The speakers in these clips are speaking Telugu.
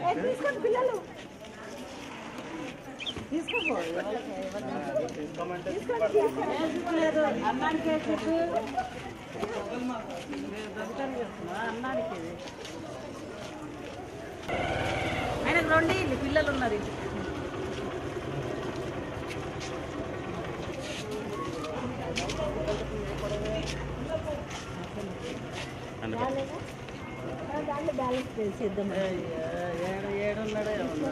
తీసుకోండి పిల్లలు తీసుకోపో తీసుకోలేదు అన్నానికి అన్నానికి ఆయనకు రండి వీళ్ళు పిల్లలు ఉన్నారు ఇంటికి. దాంట్లో బ్యాలెన్స్ చేద్దాం ఏడు ఏడు ఉన్నాడు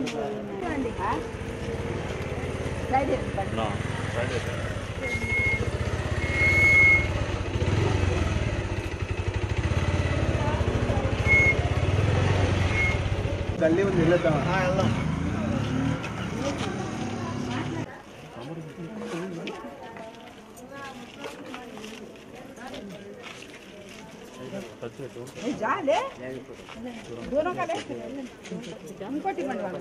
సైడ్ ఇవ్వండి. గల్లీ ఉంది వెళ్ళొద్దాం ఏ జాలే దూరం కదా ఇంకోటి ఇవ్వండి వాళ్ళు.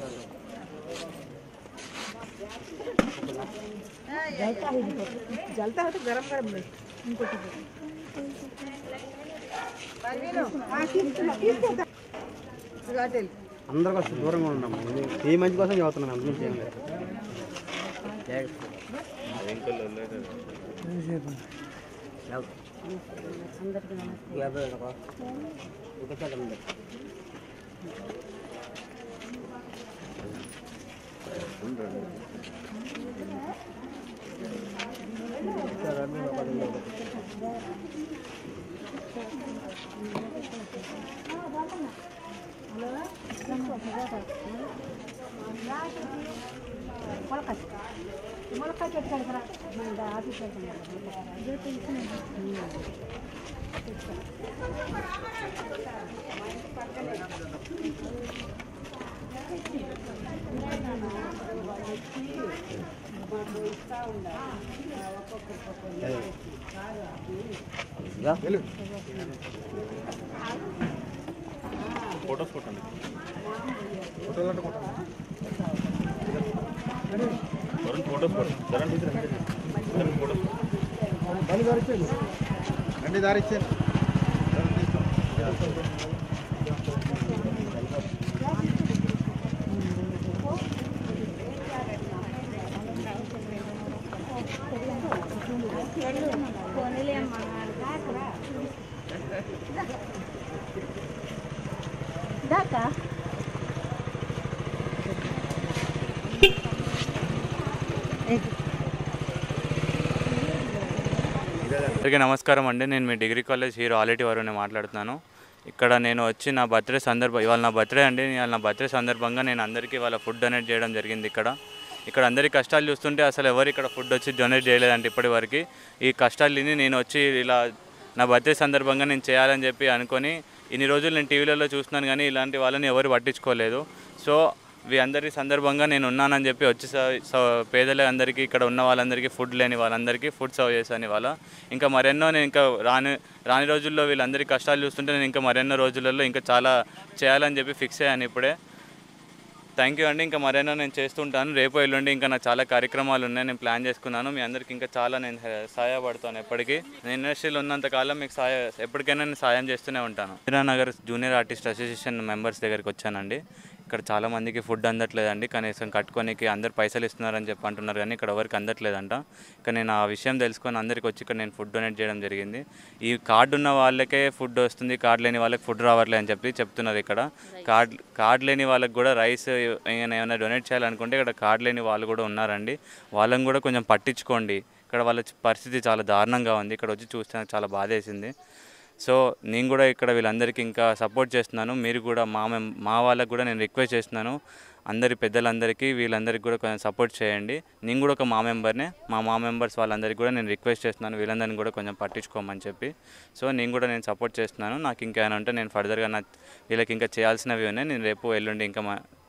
జల్తా है इनको। जलता है तो गरम गरम ले ఇంకోటి ఇవ్వండి. ఆ, తీసుకున్నా, తీసుకుంటా. ఇదిగో అటు వెళ్ళు. అందరికి వస్తే దూరంగా ఉన్నాము ఈ మంచి కోసం చదువుతున్నాను అందుకు ఏం లేదు మొలకసి. మొలకసి వచ్చాడు కదా మన ఆఫీస్ ఫోటోస్ కొట్టండి వరుణ్ ఫోటోస్ కొట్టండి జరం తీసి ఫోటోస్ రండి దారి ఇచ్చాను దాకా అందరికీ నమస్కారం అండి నేను మీ డిగ్రీ కాలేజ్ హీరో ఆలిటీ వరుణ్ మాట్లాడుతున్నాను ఇక్కడ నేను వచ్చి నా బర్త్డే సందర్భం ఇవాళ నా బర్త్డే అండి ఇవాళ నా బర్త్డే సందర్భంగా నేను అందరికీ వాళ్ళ ఫుడ్ డొనేట్ చేయడం జరిగింది ఇక్కడ ఇక్కడ అందరి కష్టాలు చూస్తుంటే అసలు ఎవరు ఇక్కడ ఫుడ్ వచ్చి డొనేట్ చేయలేదంటే ఇప్పటి వరకు ఈ కష్టాలు విని నేను వచ్చి ఇలా నా బర్త్డే సందర్భంగా నేను చేయాలని చెప్పి అనుకొని ఇన్ని రోజులు నేను టీవీలలో చూస్తున్నాను కానీ ఇలాంటి వాళ్ళని ఎవరు పట్టించుకోలేదు సో వీ అందరి సందర్భంగా నేను ఉన్నానని చెప్పి వచ్చి స- స- పేదల అందరికీ ఇక్కడ ఉన్న వాళ్ళందరికీ ఫుడ్ లేని వాళ్ళందరికీ ఫుడ్ సర్వ్ చేశాను ఇవాళ ఇంకా మరెన్నో నేను ఇంకా రాని రాని రోజుల్లో వీళ్ళందరి కష్టాలు చూస్తుంటే నేను ఇంకా మరెన్నో రోజులలో ఇంకా చాలా చేయాలని చెప్పి ఫిక్స్ అయ్యాను ఇప్పుడే థ్యాంక్ యూ అండి ఇంకా మరైనా నేను చేస్తుంటాను రేపు ఎల్లుండి ఇంకా నాకు చాలా కార్యక్రమాలు ఉన్నాయి నేను ప్లాన్ చేసుకున్నాను మీ అందరికి ఇంకా చాలా నేను హె- సహాయపడతాను ఎప్పటికీ నేను ఇండస్ట్రీలో ఉన్నంత కాలం మీకు సహాయ ఎప్పటికైనా నేను సాయం చేస్తూనే ఉంటాను Indiranagar junior artist association members దగ్గరికి వచ్చానండి ఇక్కడ చాలా మందికి ఫుడ్ అందట్లేదండి కనీసం కట్టుకోనికి అందరు పైసలు ఇస్తున్నారని చెప్పి అంటున్నారు కానీ ఇక్కడ ఎవరికి అందట్లేదంట ఇక నేను ఆ విషయం తెలుసుకొని అందరికి వచ్చి ఇక్కడ నేను ఫుడ్ డొనేట్ చేయడం జరిగింది ఈ కార్డు ఉన్న వాళ్ళకే ఫుడ్ వస్తుంది కార్డు లేని వాళ్ళకి ఫుడ్ రావట్లేదు అని చెప్పి చెప్తున్నారు ఇక్కడ కార్డ్ కార్డు లేని వాళ్ళకి కూడా రైస్ ఏమైనా ఏమైనా డొనేట్ చేయాలనుకుంటే ఇక్కడ కార్డు లేని వాళ్ళు కూడా ఉన్నారండి వాళ్ళని కూడా కొంచెం పట్టించుకోండి ఇక్కడ వాళ్ళ పరిస్థితి చాలా దారుణంగా ఉంది ఇక్కడ వచ్చి చూస్తే నాకు చాలా బాధేసింది సో నేను కూడా ఇక్కడ వీళ్ళందరికీ ఇంకా సపోర్ట్ చేస్తున్నాను మీరు కూడా మా మెం మా వాళ్ళకు కూడా నేను రిక్వెస్ట్ చేస్తున్నాను అందరి పెద్దలందరికీ వీళ్ళందరికీ కూడా కొంచెం సపోర్ట్ చేయండి నేను కూడా ఒక మా మెంబర్నే మా మా మెంబర్స్ వాళ్ళందరికీ కూడా నేను రిక్వెస్ట్ చేస్తున్నాను వీళ్ళందరినీ కూడా కొంచెం పట్టించుకోమని చెప్పి సో నేను కూడా నేను సపోర్ట్ చేస్తున్నాను నాకు ఇంకా ఏమైనా ఉంటే నేను ఫర్దర్గా నా వీళ్ళకి ఇంకా చేయాల్సినవి ఉన్నాయి నేను రేపు ఎల్లుండి ఇంకా మా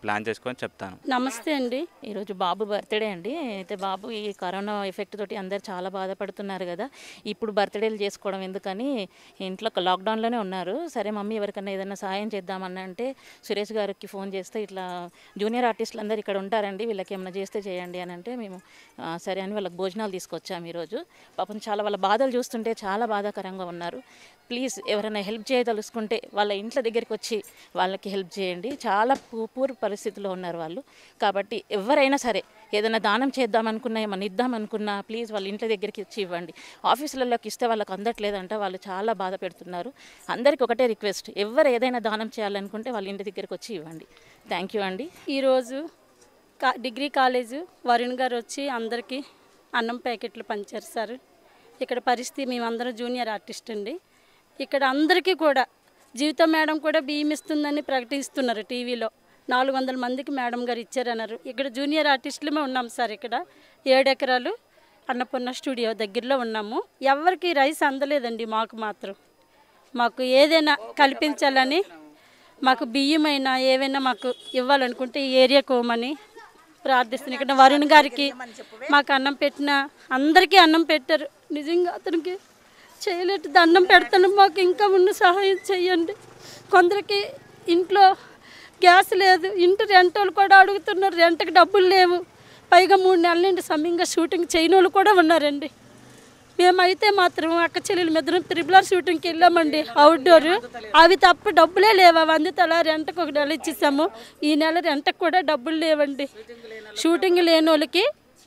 ప్లాన్ చేసుకొని చెప్తాను నమస్తే అండి ఈరోజు బాబు బర్త్డే అండి అయితే బాబు ఈ కరోనా ఎఫెక్ట్ తోటి అందరు చాలా బాధపడుతున్నారు కదా ఇప్పుడు బర్త్డేలు చేసుకోవడం ఎందుకని ఇంట్లో లాక్డౌన్లోనే ఉన్నారు సరే మమ్మీ ఎవరికైనా ఏదైనా సహాయం చేద్దామని అంటే సురేష్ గారికి ఫోన్ చేస్తే ఇట్లా జూనియర్ ఆర్టిస్టులు అందరు ఇక్కడ ఉంటారండి వీళ్ళకి ఏమైనా చేస్తే చేయండి అని అంటే మేము "ఆ, సరే అని వాళ్ళకి భోజనాలు తీసుకొచ్చాము ఈరోజు పాపం చాలా వాళ్ళ బాధలు చూస్తుంటే చాలా బాధాకరంగా ఉన్నారు ప్లీజ్ ఎవరైనా హెల్ప్ చేయదలుచుకుంటే వాళ్ళ ఇంట్ల దగ్గరికి వచ్చి వాళ్ళకి హెల్ప్ చేయండి చాలా పూ- పూర్ పరిస్థితిలో ఉన్నారు వాళ్ళు కాబట్టి ఎవరైనా సరే ఏదైనా దానం చేద్దామనుకున్నా ఏమన్నా ఇద్దామనుకున్నా ప్లీజ్ వాళ్ళ ఇంట్ల దగ్గరికి వచ్చి ఇవ్వండి ఆఫీసులలోకి ఇస్తే వాళ్ళకి అందట్లేదంట వాళ్ళు చాలా బాధ పెడుతున్నారు అందరికి ఒకటే రిక్వెస్ట్ ఎవరు ఏదైనా దానం చేయాలనుకుంటే వాళ్ళ ఇంటి దగ్గరికి వచ్చి ఇవ్వండి థ్యాంక్ యూ అండి ఈరోజు కా డిగ్రీ కాలేజు వరుణ్ గారు వచ్చి అందరికీ అన్నం ప్యాకెట్లు పంచారు సార్ ఇక్కడ పరిస్థితి మేమందరం జూనియర్ ఆర్టిస్ట్ అండి ఇక్కడ అందరికీ కూడా జీవితం మేడం కూడా బియ్యం ఇస్తుందని ప్రకటిస్తున్నారు టీవీలో నాలుగు వందల మందికి మేడం గారు ఇచ్చారన్నారు ఇక్కడ జూనియర్ ఆర్టిస్టులమే ఉన్నాం సార్ ఇక్కడ ఏడు ఎకరాలు అన్నపూర్ణ స్టూడియో దగ్గరలో ఉన్నాము ఎవరికి రైస్ అందలేదండి మాకు మాత్రం మాకు ఏదైనా కల్పించాలని మాకు బియ్యమైనా ఏవైనా మాకు ఇవ్వాలనుకుంటే ఈ ఏరియాకు పోమని ప్రార్థిస్తున్నాను ఇక్కడ వరుణ్ గారికి మాకు అన్నం పెట్టిన అందరికీ అన్నం పెట్టారు నిజంగా అతనికి చేయలేటు దండం పెడతాను మాకు ఇంకా ఉన్న సహాయం చేయండి కొందరికి ఇంట్లో గ్యాస్ లేదు ఇంటి రెంట్ వాళ్ళు కూడా అడుగుతున్నారు రెంట్కి డబ్బులు లేవు పైగా మూడు నెలల నుండి సమయంగా షూటింగ్ చేయని వాళ్ళు కూడా ఉన్నారండి మేమైతే మాత్రం అక్క చెల్లెలు మిద్దరం త్రిబుల్ ఆర్ షూటింగ్కి వెళ్ళామండి అవుట్డోర్ అవి తప్ప డబ్బులే లేవు అవి అందుతల రెంట్కి ఒక నెల ఇచ్చేసాము ఈ నెల రెంట్కి కూడా డబ్బులు లేవండి షూటింగ్ లేని వాళ్ళకి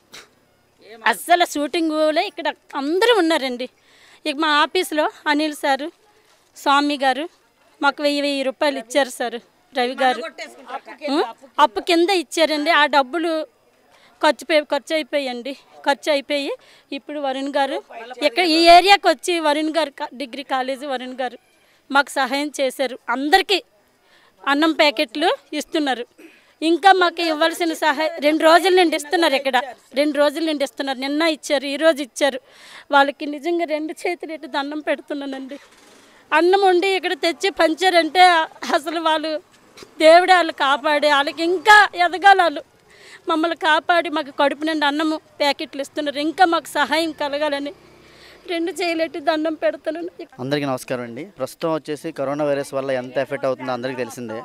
అస్సలు షూటింగ్లో ఇక్కడ అందరూ ఉన్నారండి ఇక మా ఆఫీస్లో అనిల్ సారు స్వామి గారు మాకు వెయ్యి వెయ్యి రూపాయలు ఇచ్చారు సార్ రవి గారు ఉం? అప్పు కింద ఇచ్చారండి ఆ డబ్బులు ఖర్చు పే- ఖర్చు అయిపోయండి ఖర్చు అయిపోయి ఇప్పుడు వరుణ్ గారు ఇక్కడ ఈ ఏరియాకి వచ్చి వరుణ్ గారు కా- డిగ్రీ కాలేజీ వరుణ్ గారు మాకు సహాయం చేశారు అందరికీ అన్నం ప్యాకెట్లు ఇస్తున్నారు ఇంకా మాకు ఇవ్వాల్సిన సహాయం రెండు రోజుల నుండి ఇస్తున్నారు ఇక్కడ రెండు రోజుల నుండి ఇస్తున్నారు నిన్న ఇచ్చారు ఈ రోజు ఇచ్చారు వాళ్ళకి నిజంగా రెండు చేతులు ఎట్టి దండం పెడుతున్నానండి అన్నం వండి ఇక్కడ తెచ్చి పంచారంటే అసలు వాళ్ళు దేవుడే వాళ్ళు కాపాడి వాళ్ళకి ఇంకా ఎదగాలి వాళ్ళు మమ్మల్ని కాపాడి మాకు కడుపు నిండి అన్నము ప్యాకెట్లు ఇస్తున్నారు ఇంకా మాకు సహాయం కలగాలని రెండు చేయలేటి దండం పెడుతున్నాను అందరికీ నమస్కారం అండి ప్రస్తుతం వచ్చేసి కరోనా వైరస్ వల్ల ఎంత ఎఫెక్ట్ అవుతుందో అందరికీ తెలిసిందే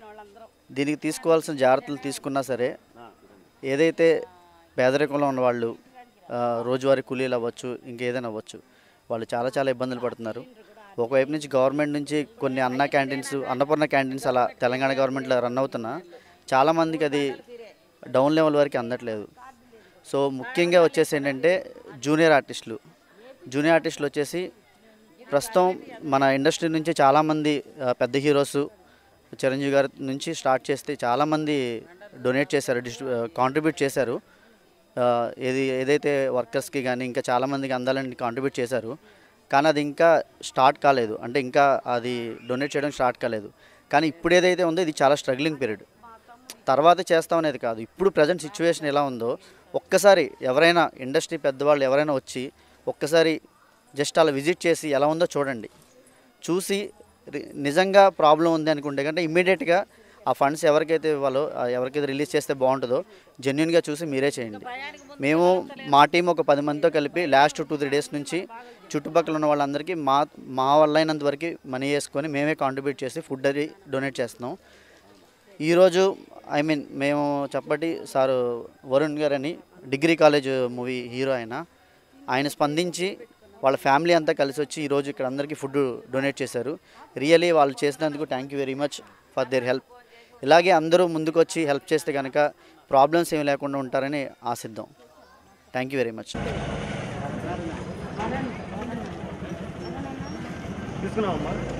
దీనికి తీసుకోవాల్సిన జాగ్రత్తలు తీసుకున్నా సరే ఏదైతే పేదరికంలో ఉన్న వాళ్ళు ఆ, రోజువారీ కూలీలు అవ్వచ్చు ఇంకేదైనా అవ్వచ్చు వాళ్ళు చాలా చాలా ఇబ్బందులు పడుతున్నారు ఒకవైపు నుంచి గవర్నమెంట్ నుంచి కొన్ని అన్న క్యాంటీన్స్ అన్నపూర్ణ క్యాంటీన్స్ అలా తెలంగాణ గవర్నమెంట్లో రన్ అవుతున్నా చాలామందికి అది డౌన్ లెవెల్ వరకు అందట్లేదు సో ముఖ్యంగా వచ్చేసి ఏంటంటే జూనియర్ ఆర్టిస్టులు జూనియర్ ఆర్టిస్టులు వచ్చేసి ప్రస్తుతం మన ఇండస్ట్రీ నుంచి చాలామంది ఆ, పెద్ద హీరోస్ చిరంజీవి గారి నుంచి స్టార్ట్ చేస్తే చాలామంది డొనేట్ చేశారు డిస్ట్రి కాంట్రిబ్యూట్ చేశారు ఆ, ఏది ఏదైతే వర్కర్స్కి కానీ ఇంకా చాలామందికి అందాలని కాంట్రిబ్యూట్ చేశారు కానీ అది ఇంకా స్టార్ట్ కాలేదు అంటే ఇంకా అది డొనేట్ చేయడం స్టార్ట్ కాలేదు కానీ ఇప్పుడు ఏదైతే ఉందో ఇది చాలా స్ట్రగ్లింగ్ పీరియడ్ తర్వాత చేస్తాం అనేది కాదు ఇప్పుడు ప్రజెంట్ సిచ్యువేషన్ ఎలా ఉందో ఒక్కసారి ఎవరైనా ఇండస్ట్రీ పెద్దవాళ్ళు ఎవరైనా వచ్చి ఒక్కసారి జస్ట్ అలా విజిట్ చేసి ఎలా ఉందో చూడండి చూసి రి- నిజంగా ప్రాబ్లం ఉంది అనుకుంటే కంటే ఇమ్మీడియట్గా ఆ ఫండ్స్ ఎవరికైతే ఇవ్వాలో ఆ ఎవరికైతే రిలీజ్ చేస్తే బాగుంటుందో జెన్యున్గా చూసి మీరే చేయండి మేము మా టీం ఒక పది మందితో కలిపి లాస్ట్ టూ త్రీ డేస్ నుంచి చుట్టుపక్కల ఉన్న వాళ్ళందరికీ మా మా వల్ల అయినంత వరకు మనీ వేసుకొని మేమే కాంట్రిబ్యూట్ చేసి ఫుడ్ అది డొనేట్ చేస్తున్నాం ఈరోజు ఐ మీన్ మేము చెప్పటి సారు వరుణ్ గారు అని డిగ్రీ కాలేజ్ మూవీ హీరో ఆయన ఆయన స్పందించి వాళ్ళ ఫ్యామిలీ అంతా కలిసి వచ్చి ఈరోజు ఇక్కడ అందరికీ ఫుడ్ డొనేట్ చేశారు రియలీ వాళ్ళు చేసినందుకు thank you very much for their help ఇలాగే అందరూ ముందుకు వచ్చి హెల్ప్ చేస్తే కనుక ప్రాబ్లమ్స్ ఏమి లేకుండా ఉంటారని ఆశిద్దాం థ్యాంక్ యూ వెరీ మచ్ తీసుకున్నావమ్మా